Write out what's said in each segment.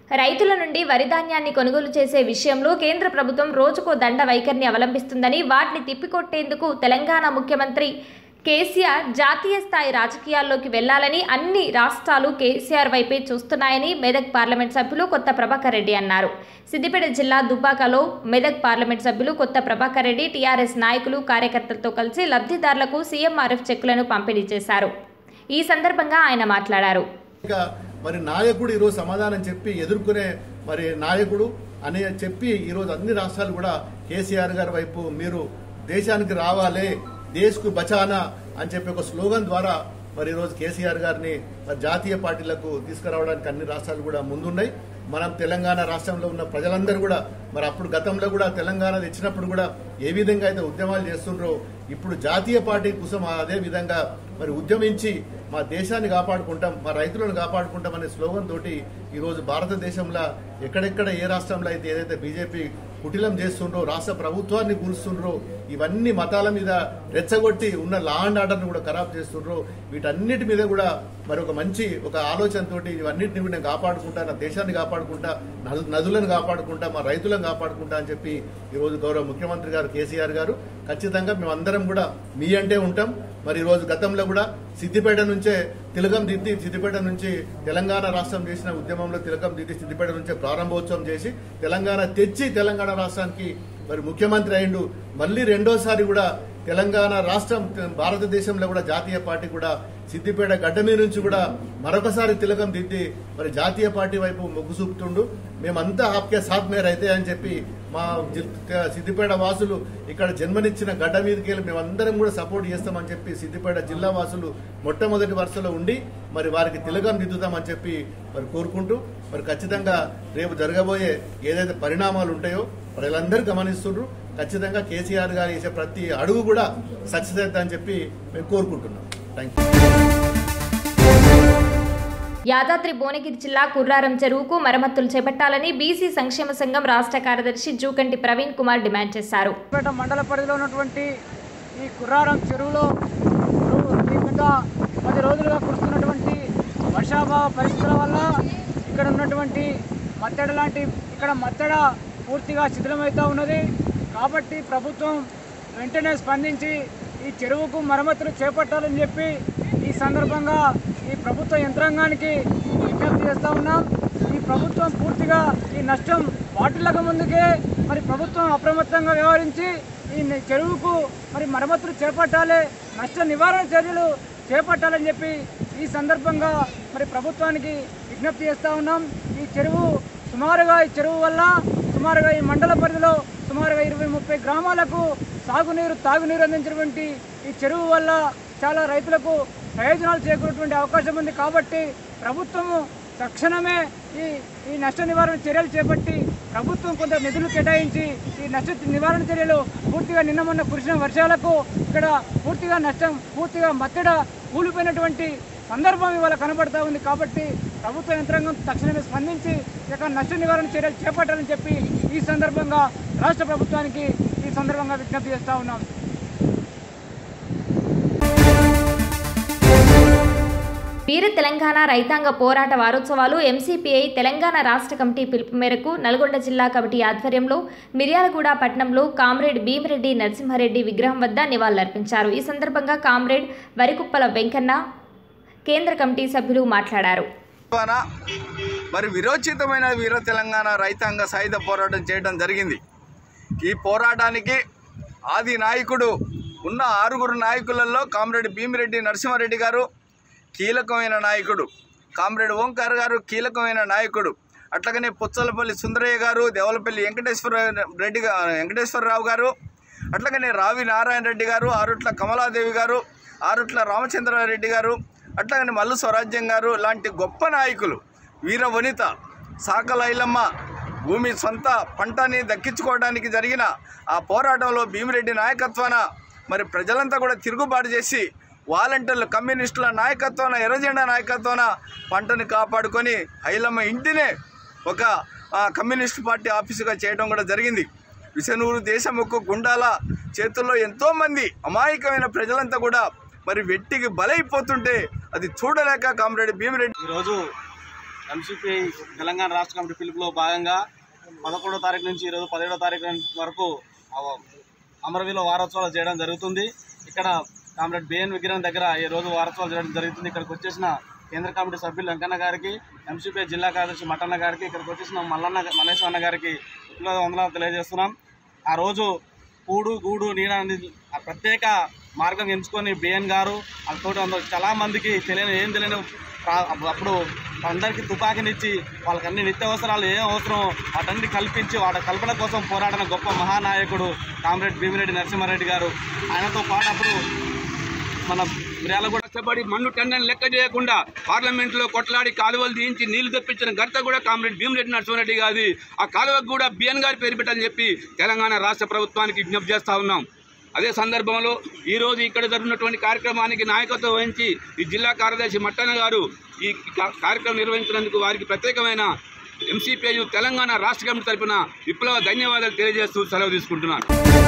రైతుల నుండి వరి ధాన్యాన్ని కొనుగోలు చేసే విషయంలో కేంద్ర ప్రభుత్వం రోజుకో దండ వైఖరిని అవలంబిస్తుందని వాటిని తిప్పికొట్టేందుకు తెలంగాణ ముఖ్యమంత్రి కేసీఆర్ జాతీయ స్థాయి రాజకీయాల్లోకి వెళ్లాలని అన్ని రాష్ట్రాలు కేసీఆర్ వైపే చూస్తున్నాయని మెదక్ పార్లమెంట్ సభ్యులు కొత్త ప్రభాకర్ రెడ్డి అన్నారు సిద్దిపేట జిల్లా దుబ్బాకలో మెదక్ పార్లమెంట్ సభ్యులు కొత్త ప్రభాకర్ రెడ్డి టీఆర్ఎస్ నాయకులు కార్యకర్తలతో కలిసి లబ్ధిదారులకు సీఎంఆర్ఎఫ్ చెక్కులను పంపిణీ చేశారు ఈ సందర్భంగా ఆయన మాట్లాడారు ఇక మరి నాయకుడు ఈరోజు సమాధానం చెప్పి ఎదుర్కొనే మరి నాయకుడు అని చెప్పి ఈరోజు అన్ని రాష్ట్రాలు కూడా కేసీఆర్ గారి వైపు మీరు దేశానికి రావాలే దేశ్కు బచానా అని చెప్పి ఒక స్లోగన్ ద్వారా మరి ఈరోజు కేసీఆర్ గారిని మరి జాతీయ పార్టీలకు తీసుకురావడానికి అన్ని రాష్ట్రాలు కూడా ముందున్నాయి మనం తెలంగాణ రాష్ట్రంలో ఉన్న ప్రజలందరూ కూడా మరి అప్పుడు గతంలో కూడా తెలంగాణ తెచ్చినప్పుడు కూడా ఏ విధంగా అయితే ఉద్యమాలు చేస్తుండ్రో ఇప్పుడు జాతీయ పార్టీ కోసం అదే విధంగా మరి ఉద్యమించి మా దేశాన్ని కాపాడుకుంటాం మా రైతులను కాపాడుకుంటాం అనే స్లోగన్ తోటి ఈరోజు భారతదేశంలో ఎక్కడెక్కడ ఏ రాష్ట్రంలో అయితే ఏదైతే బీజేపీ కుటిలం చేస్తుండ్రో రాష్ట్ర ప్రభుత్వాన్ని కూలుస్తుండ్రో ఇవన్నీ మతాల మీద రెచ్చగొట్టి ఉన్న లా అండ్ ఆర్డర్ని కూడా ఖరాబ్ చేస్తుండ్రో వీటన్నిటి మీద కూడా మరి ఒక మంచి ఒక ఆలోచనతోటి ఇవన్నిటిని కూడా నేను కాపాడుకుంటా నా దేశాన్ని కాపాడుకుంటా నదు- నదులను కాపాడుకుంటా మా రైతులను కాపాడుకుంటా అని చెప్పి ఈరోజు గౌరవ ముఖ్యమంత్రి గారు కేసీఆర్ గారు ఖచ్చితంగా మేమందరం కూడా మీ అంటే ఉంటాం మరి ఈరోజు గతంలో కూడా సిద్దిపేట నుంచే తిలకం దిద్ది సిద్దిపేట నుంచి తెలంగాణ రాష్ట్రం చేసిన ఉద్యమంలో తిలకం దిద్ది సిద్దిపేట నుంచే ప్రారంభోత్సవం చేసి తెలంగాణ తెచ్చి తెలంగాణ రాష్ట్రానికి మరి ముఖ్యమంత్రి అయిండు మళ్ళీ రెండోసారి కూడా తెలంగాణ రాష్ట్రం భారతదేశంలో కూడా జాతీయ పార్టీ కూడా సిద్దిపేట గడ్డ మీద నుంచి కూడా మరొకసారి తిలకం దిద్ది మరి జాతీయ పార్టీ వైపు మొగ్గు చూపుతుండు మేమంతా ఆప్కే సాత్ మేర అయితే అని చెప్పి మా జి- సిద్దిపేట వాసులు ఇక్కడ జన్మనిచ్చిన గడ్డ మీదకి వెళ్ళి మేమందరం కూడా సపోర్ట్ చేస్తామని చెప్పి సిద్దిపేట జిల్లా వాసులు మొట్టమొదటి వరుసలో ఉండి మరి వారికి తిలకం దిద్దుతామని చెప్పి మరి కోరుకుంటూ మరి ఖచ్చితంగా రేపు జరగబోయే ఏదైతే పరిణామాలు ఉంటాయో ప్రజలందరూ గమనిస్తుండ్రు ఖచ్చితంగా కేసీఆర్ గారు చేసే ప్రతి అడుగు కూడా సక్సెస్ అవుతుందని చెప్పి మేము కోరుకుంటున్నాం థ్యాంక్ యూ యాదాద్రి భువనగిరి జిల్లా కుర్రారం చెరువుకు మరమ్మతులు చేపట్టాలని బీసీ సంక్షేమ సంఘం రాష్ట్ర కార్యదర్శి జూకంటి ప్రవీణ్ కుమార్ డిమాండ్ చేశారు పేట మండల పరిధిలో ఉన్నటువంటి ఈ కుర్రారం చెరువులో ఇప్పుడు ఈ గత పది రోజులుగా కురుస్తున్నటువంటి వర్షాభావ పరిస్థితుల వల్ల ఇక్కడ ఉన్నటువంటి మత్తెడ లాంటి ఇక్కడ మత్తెడ పూర్తిగా శిథిలమవుతూ ఉన్నది కాబట్టి ప్రభుత్వం వెంటనే స్పందించి ఈ చెరువుకు మరమ్మతులు చేపట్టాలని చెప్పి ఈ సందర్భంగా ఈ ప్రభుత్వ యంత్రాంగానికి విజ్ఞప్తి చేస్తూ ఉన్నాం ఈ ప్రభుత్వం పూర్తిగా ఈ నష్టం వాటిల్లక ముందుకే మరి ప్రభుత్వం అప్రమత్తంగా వ్యవహరించి ఈ ని- చెరువుకు మరి మరమ్మతులు చేపట్టాలి నష్ట నివారణ చర్యలు చేపట్టాలని చెప్పి ఈ సందర్భంగా మరి ప్రభుత్వానికి విజ్ఞప్తి చేస్తూ ఉన్నాం ఈ చెరువు సుమారుగా ఈ చెరువు వల్ల సుమారుగా ఈ మండల పరిధిలో సుమారుగా ఇరవై ముప్పై గ్రామాలకు సాగునీరు తాగునీరు అందించినటువంటి ఈ చెరువు వల్ల చాలా రైతులకు ప్రయోజనాలు చేకూరేటువంటి అవకాశం ఉంది కాబట్టి ప్రభుత్వము తక్షణమే ఈ ఈ నష్ట నివారణ చర్యలు చేపట్టి ప్రభుత్వం కొంత నిధులు కేటాయించి ఈ నష్ట నివారణ చర్యలు పూర్తిగా నిన్న మొన్న కురిసిన వర్షాలకు ఇక్కడ పూర్తిగా నష్టం పూర్తిగా మత్తెడ కూలిపోయినటువంటి సందర్భం ఇవాళ కనబడతా ఉంది కాబట్టి ప్రభుత్వ యంత్రాంగం తక్షణమే స్పందించి ఇక నష్ట నివారణ చర్యలు చేపట్టాలని చెప్పి ఈ సందర్భంగా రాష్ట్ర ప్రభుత్వానికి ఈ సందర్భంగా విజ్ఞప్తి చేస్తా ఉన్నాం వీర తెలంగాణ రైతాంగ పోరాట వారోత్సవాలు ఎంసీపీఐ తెలంగాణ రాష్ట్ర కమిటీ పిలుపు మేరకు నల్గొండ జిల్లా కమిటీ ఆధ్వర్యంలో మిర్యాలగూడ పట్టణంలో కామ్రేడ్ భీమిరెడ్డి నరసింహారెడ్డి విగ్రహం వద్ద నివాళులర్పించారు ఈ సందర్భంగా కామ్రేడ్ వరికుప్పల వెంకన్న కేంద్ర కమిటీ సభ్యులు మాట్లాడారు ద్వారా మరి విరోచితమైన వీర తెలంగాణ రైతాంగ సాయుధ పోరాటం చేయడం జరిగింది ఈ పోరాటానికి ఆది నాయకుడు ఉన్న ఆరుగురు నాయకులలో కామ్రేడ్ భీమిరెడ్డి నరసింహారెడ్డి గారు కీలకమైన నాయకుడు కామ్రేడ్ ఓంకార్ గారు కీలకమైన నాయకుడు అట్లాగనే పుచ్చలపల్లి సుందరయ్య గారు దేవలపల్లి వెంకటేశ్వర రెడ్డి గా- వెంకటేశ్వరరావు గారు అట్లాగనే రావి నారాయణ రెడ్డి గారు ఆరుట్ల కమలాదేవి గారు ఆరుట్ల రామచంద్రారెడ్డి గారు అట్లాగనే మల్లు స్వరాజ్యం గారు లాంటి గొప్ప నాయకులు వీర వనిత సాకలైలమ్మ భూమి సొంత పంటని దక్కించుకోవడానికి జరిగిన ఆ పోరాటంలో భీమిరెడ్డి నాయకత్వాన మరి ప్రజలంతా కూడా తిరుగుబాటు చేసి వాలంటీర్లు కమ్యూనిస్టుల నాయకత్వాన ఎర్రజెండా నాయకత్వాన పంటని కాపాడుకొని ఐలమ్మ ఇంటినే ఒక ఆ, కమ్యూనిస్ట్ పార్టీ ఆఫీసుగా చేయడం కూడా జరిగింది విసనూరు దేశముక్కు గుండాల చేతుల్లో ఎంతోమంది అమాయకమైన ప్రజలంతా కూడా మరి వెట్టికి బలైపోతుంటే అది చూడలేక కామ్రేడ్ భీమిరెడ్డి ఈరోజు ఎంసీపీ తెలంగాణ రాష్ట్ర కమిటీ పిలుపులో భాగంగా పదకొండో తారీఖు నుంచి ఈరోజు పదిహేడో తారీఖు వరకు ఆ అమరవీలో వారోత్సవాలు చేయడం జరుగుతుంది ఇక్కడ కామ్రేడ్ బిఎన్ విగ్రహం దగ్గర ఈ రోజు వారోత్సవాలు చేయడం జరుగుతుంది ఇక్కడికి వచ్చేసిన కేంద్ర కమిటీ సభ్యులు వెంకన్న గారికి ఎంసీపీ జిల్లా కార్యదర్శి మట్టన్న గారికి ఇక్కడికి వచ్చేసిన మల్లన్న మల్లేశ్వర అన్న గారికి విప్లవ వందనాలు తెలియజేస్తున్నాం ఆ రోజు కూడు గూడు నీడ అనేది ఆ ప్రత్యేక మార్గం ఎంచుకొని బిఎన్ గారు వాళ్ళతో అందరూ చాలా మందికి తెలియని ఏం తెలియని ప్రా- అప్పుడు అందరికీ తుపాకీనిచ్చి వాళ్ళకి అన్ని నిత్యావసరాలు ఏం అవసరం వాటన్ని కల్పించి వాటి కల్పన కోసం పోరాడిన గొప్ప మహానాయకుడు కామ్రేడ్ భీమిరెడ్డి నరసింహారెడ్డి గారు ఆయనతో పాటు అప్పుడు మన మిర్యాలగూడ కష్టపడి మన్ను టెండర్ని లెక్క చేయకుండా పార్లమెంట్ లో కొట్లాడి కాలువలు తీయించి నీళ్లు తెప్పించిన ఘనత కూడా కామ్రేడ్ భీమిరెడ్డి నరసింహారెడ్డి గారి ఆ కాలువకు కూడా బిఎన్ గారి పేరు పెట్టని చెప్పి తెలంగాణ రాష్ట్ర ప్రభుత్వానికి విజ్ఞప్తి చేస్తా ఉన్నాం అదే సందర్భంలో ఈ రోజు ఇక్కడ జరుగుతున్నటువంటి కార్యక్రమానికి నాయకత్వం వహించి ఈ జిల్లా కార్యదర్శి మట్టన్న గారు ఈ కా- కార్యక్రమం నిర్వహించినందుకు వారికి ప్రత్యేకమైన ఎంసీపీయు తెలంగాణ రాష్ట్ర కమిటీ తరపున విప్లవ ధన్యవాదాలు తెలియజేస్తూ సెలవు తీసుకుంటున్నాను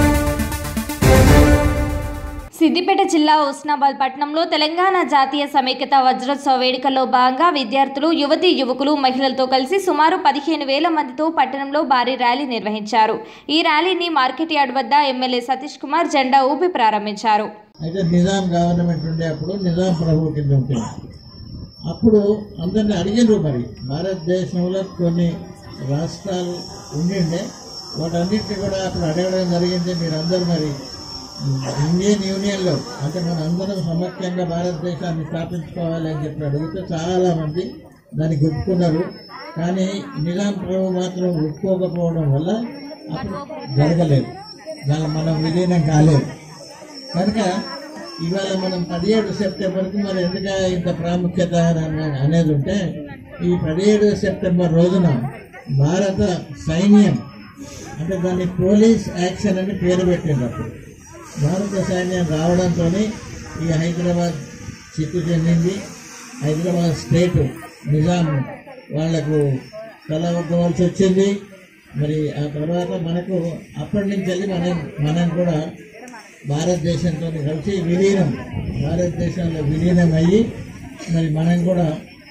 సిద్దిపేట జిల్లా హుస్నాబాద్ పట్టణంలో తెలంగాణ జాతీయ సమైక్యత వజ్రోత్సవ వేడుకల్లో భాగంగా విద్యార్థులు యువతీ యువకులు మహిళలతో కలిసి సుమారు పదిహేను వేల మందితో పట్టణంలో భారీ ర్యాలీ నిర్వహించారు ఈ ర్యాలీని మార్కెట్ యార్డ్ వద్ద ఎమ్మెల్యే సతీష్ కుమార్ జెండా ఊపి ప్రారంభించారు అయితే నిజాం గవర్నమెంట్ ఉండే అప్పుడు నిజాం ప్రభువు కింద ఉంటుంది అప్పుడు అందరిని అడిగినారు మరి భారతదేశంలో కొన్ని రాష్ట్రాలు ఉండిండే వాటన్నిటిని కూడా అప్పుడు అడగడం జరిగింది మీరందరూ మరి ఇండియన్ యూనియన్లో అంటే మన అందరం సమైక్యంగా భారతదేశాన్ని స్థాపించుకోవాలి అని చెప్పి అడిగితే చాలామంది దానికి ఒప్పుకున్నారు కానీ నిజాం ప్రభు మాత్రం ఒప్పుకోకపోవడం వల్ల అప్పుడు జరగలేదు దాని మనం విలీనం కాలేదు కనుక ఇవాళ మనం పదిహేడు సెప్టెంబర్కి మరి ఎందుక ఇంత ప్రాముఖ్యత అని- అనేది ఉంటే ఈ పదిహేడు సెప్టెంబర్ రోజున భారత సైన్యం అంటే దాన్ని పోలీస్ యాక్షన్ అని పేరు పెట్టింది అప్పుడు భారత సైన్యం రావడంతో ఈ హైదరాబాద్ చిత్తు చెందింది హైదరాబాద్ స్టేట్ నిజాం వాళ్లకు తలవద్దాల్సి వచ్చింది మరి ఆ తర్వాత మనకు అప్పటి నుంచి వెళ్ళి మనం మనం కూడా భారతదేశంతో కలిసి విలీనం భారతదేశంలో విలీనం అయ్యి మరి మనం కూడా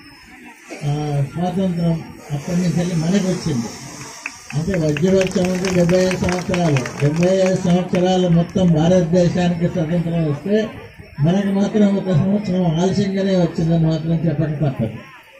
ఆ, స్వాతంత్రం అప్పటి నుంచి వెళ్ళి మనకు వచ్చింది అంటే వజ్రోత్సవం అంటే డెబ్బై ఐదు సంవత్సరాలు డెబ్బై ఐదు సంవత్సరాలు మొత్తం భారతదేశానికి స్వతంత్రం వస్తే మనకు మాత్రం ఒక సంవత్సరం ఆలస్యంగానే వచ్చిందని మాత్రం చెప్పక తప్పదు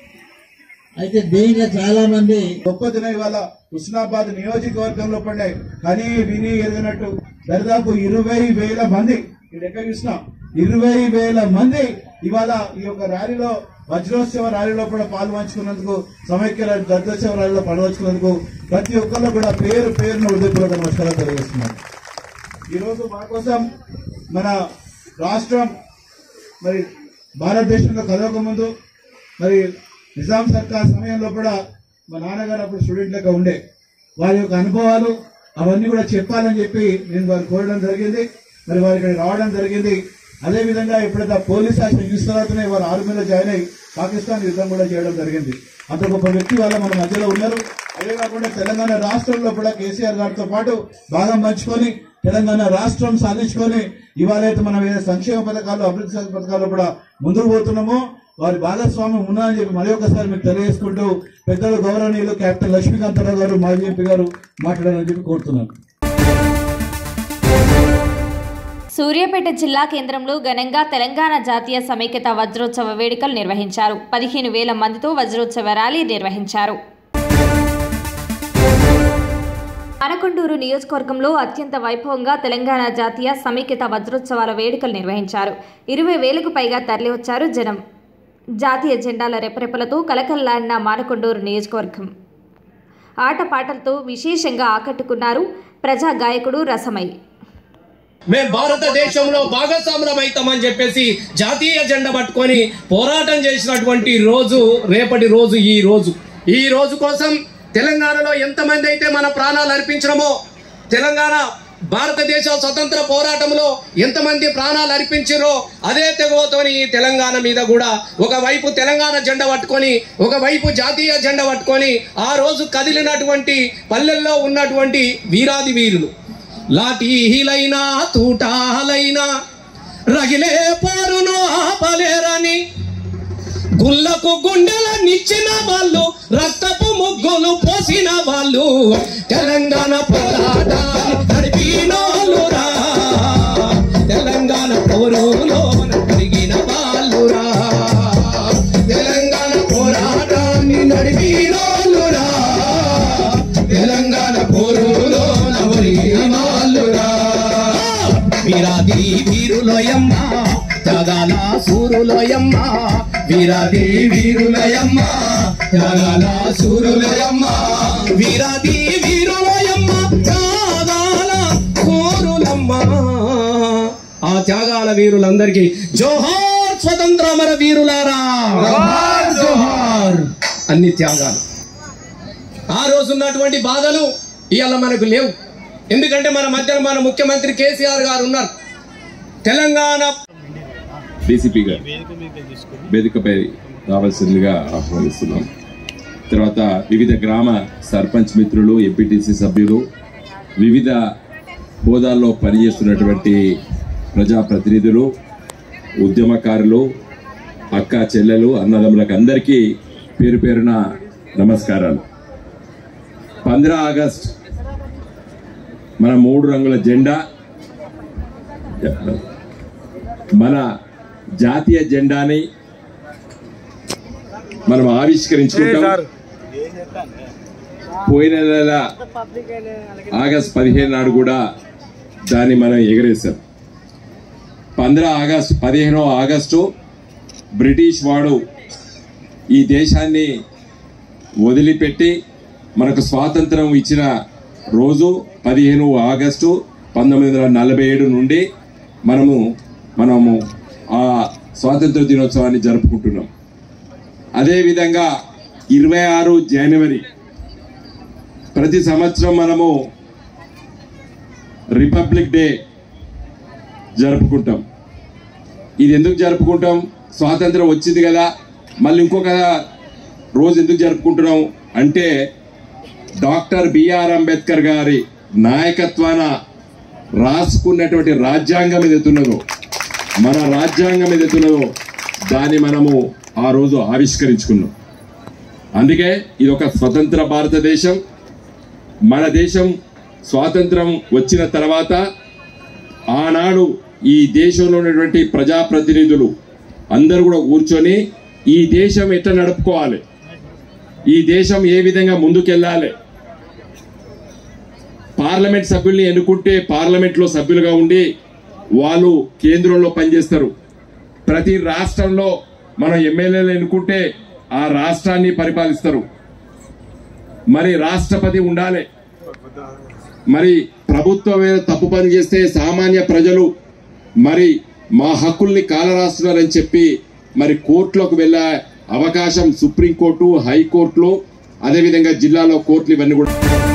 అయితే దీంట్లో చాలా మంది గొప్ప దినం ఇవాళ హుస్నాబాద్ నియోజకవర్గంలో పడ్డాయి కానీ విని ఎదిగినట్టు దాదాపు ఇరవై వేల మంది ఇది ఎక్కడ చూసినా ఇరవై వేల మంది ఇవాళ ఈ యొక్క ర్యాలీలో వజ్రోత్సవ ర్యాలీలో కూడా పాల్పంచుకున్నందుకు సమైక్య ర్యాలీ వజ్రోత్సవ ర్యాలీలో పాల్పంచుకున్నందుకు ప్రతి ఒక్కళ్ళు కూడా పేరు పేరును హృదయపూర్వక నమస్కారాలు తెలియజేస్తున్నారు ఈరోజు మా కోసం మన రాష్ట్రం మరి భారతదేశంలో కలవక ముందు మరి నిజాం సర్కార్ సమయంలో కూడా మా నాన్నగారు అప్పుడు స్టూడెంట్ లెక్క ఉండే వారి యొక్క అనుభవాలు అవన్నీ కూడా చెప్పాలని చెప్పి నేను వారు కోరడం జరిగింది మరి వారి ఇక్కడ రావడం జరిగింది అదే విధంగా ఎప్పుడైతే ఆ పోలీస్ యాక్షన్ యూస్ తర్వాతనే వారు ఆర్మీలో జాయిన్ అయ్యి పాకిస్తాన్ యుద్ధం కూడా చేయడం జరిగింది అంత గొప్ప వ్యక్తి వాళ్ళ మన మధ్యలో ఉన్నారు అదే కాకుండా తెలంగాణ రాష్ట్రంలో కూడా కేసీఆర్ గారితో పాటు భాగం పంచుకొని తెలంగాణ రాష్ట్రం సాధించుకొని ఇవాళైతే మనం ఏదైతే సంక్షేమ పథకాలు అభివృద్ధి సంక్షేమ పథకాలు కూడా ముందుకు పోతున్నామో వారి భాగస్వామ్యం ఉన్నారని చెప్పి మరి ఒకసారి మీకు తెలియజేసుకుంటూ పెద్దలు గౌరవనీయులు కెప్టెన్ లక్ష్మీకాంతరావు గారు మాజీ ఎంపీ గారు మాట్లాడాలని చెప్పి కోరుతున్నాను సూర్యాపేట జిల్లా కేంద్రంలో ఘనంగా తెలంగాణ జాతీయ సమైక్యత వజ్రోత్సవ వేడుకలు నిర్వహించారు పదిహేను వేల మందితో వజ్రోత్సవ ర్యాలీ నిర్వహించారు అనకొండూరు నియోజకవర్గంలో అత్యంత వైభవంగా తెలంగాణ జాతీయ సమైక్యత వజ్రోత్సవాల వేడుకలు నిర్వహించారు ఇరవై వేలకు పైగా తరలివచ్చారు జనం జాతీయ జెండాల రెపరెపలతో కలకల్లాడిన మానకొండూరు నియోజకవర్గం ఆటపాటలతో విశేషంగా ఆకట్టుకున్నారు ప్రజా గాయకుడు రసమై మేము భారతదేశంలో భాగస్వాములం అవుతామని చెప్పేసి జాతీయ జెండా పట్టుకొని పోరాటం చేసినటువంటి రోజు రేపటి రోజు ఈ రోజు ఈ రోజు కోసం తెలంగాణలో ఎంతమంది అయితే మన ప్రాణాలు అర్పించడమో తెలంగాణ భారతదేశ స్వతంత్ర పోరాటంలో ఎంతమంది ప్రాణాలు అర్పించారో అదే తెగవతోని ఈ తెలంగాణ మీద కూడా ఒకవైపు తెలంగాణ జెండా పట్టుకొని ఒకవైపు జాతీయ జెండా పట్టుకొని ఆ రోజు కదిలినటువంటి పల్లెల్లో ఉన్నటువంటి వీరాది వీరులు లాఠీలైనా తూటాలైనా రగిలే పారును ఆపలేరని గుళ్ళకు గుండెల నిచ్చిన వాళ్ళు రక్తపు ముగ్గులు పోసిన వాళ్ళు తెలంగాణ పోరాటాన్ని నడిపినోళ్ళురా తెలంగాణ పోరులో కలిగిన వాళ్ళురా తెలంగాణ పోరాటాన్ని నడిపినోళ్ళురా తెలంగాణ పోరులో నవరిగిన వాళ్ళురా వీరాది వీరులోయమ్మ త్యాగాల సూరులోయమ్మ వీరాది వీరులయమ్మ త్యాగాల సూరులయమ్మ వీరాది వీరులయమ్మ త్యాగాల సూరులమ్మ ఆ త్యాగాల వీరులందరికీ జోహార్ స్వతంత్ర అమర వీరులారా జోహార్ జోహార్ అన్ని త్యాగాలు ఆ రోజు ఉన్నటువంటి బాధలు ఇవాళ మనకు లేవు ఎందుకంటే మన మధ్యన మన ముఖ్యమంత్రి కేసీఆర్ గారు ఉన్నారు తెలంగాణ డీసీపీ గారు వేదికపై రావాల్సిందిగా ఆహ్వానిస్తున్నాం తర్వాత వివిధ గ్రామ సర్పంచ్ మిత్రులు ఎంపీటీసీ సభ్యులు వివిధ హోదాల్లో పనిచేస్తున్నటువంటి ప్రజాప్రతినిధులు ఉద్యమకారులు అక్క చెల్లెలు అన్నదమ్ములకు అందరికీ పేరు పేరున నమస్కారాలు పంద్రా ఆగస్ట్ మన మూడు రంగుల జెండా మన జాతీయ జెండాని మనం ఆవిష్కరించుకుంటాం పోయిన నెల ఆగస్ట్ పదిహేను నాడు కూడా దాన్ని మనం ఎగరేసాం పంద్ర ఆగస్ట్ పదిహేనో ఆగస్టు బ్రిటిష్ వాడు ఈ దేశాన్ని వదిలిపెట్టి మనకు స్వాతంత్రం ఇచ్చిన రోజు పదిహేను ఆగస్టు పంతొమ్మిది వందల నలభై ఏడు నుండి మనము మనము ఆ స్వాతంత్ర దినోత్సవాన్ని జరుపుకుంటున్నాం అదేవిధంగా ఇరవై ఆరు జనవరి ప్రతి సంవత్సరం మనము రిపబ్లిక్ డే జరుపుకుంటాం ఇది ఎందుకు జరుపుకుంటాం స్వాతంత్రం వచ్చింది కదా మళ్ళీ ఇంకొక రోజు ఎందుకు జరుపుకుంటున్నాం అంటే డాక్టర్ బిఆర్ అంబేద్కర్ గారి నాయకత్వాన రాసుకున్నటువంటి రాజ్యాంగం ఏదైతున్నదో మన రాజ్యాంగం ఏదైతున్నదో దాన్ని మనము ఆ రోజు ఆవిష్కరించుకున్నాం అందుకే ఇది ఒక స్వతంత్ర భారతదేశం మన దేశం స్వాతంత్రం వచ్చిన తర్వాత ఆనాడు ఈ దేశంలో ఉన్నటువంటి ప్రజాప్రతినిధులు అందరూ కూడా కూర్చొని ఈ దేశం ఎట్లా నడుపుకోవాలి ఈ దేశం ఏ విధంగా ముందుకెళ్ళాలి పార్లమెంట్ సభ్యుల్ని ఎన్నుకుంటే పార్లమెంట్లో సభ్యులుగా ఉండి వాళ్ళు కేంద్రంలో పనిచేస్తారు ప్రతి రాష్ట్రంలో మనం ఎమ్మెల్యేలు ఎన్నుకుంటే ఆ రాష్ట్రాన్ని పరిపాలిస్తారు మరి రాష్ట్రపతి ఉండాలి మరి ప్రభుత్వం ఏదో తప్పు పని చేస్తే సామాన్య ప్రజలు మరి మా హక్కుల్ని కాలరాస్తున్నారని చెప్పి మరి కోర్టులోకి వెళ్ళే అవకాశం సుప్రీంకోర్టు హైకోర్టులో అదేవిధంగా జిల్లాలో కోర్టులు ఇవన్నీ కూడా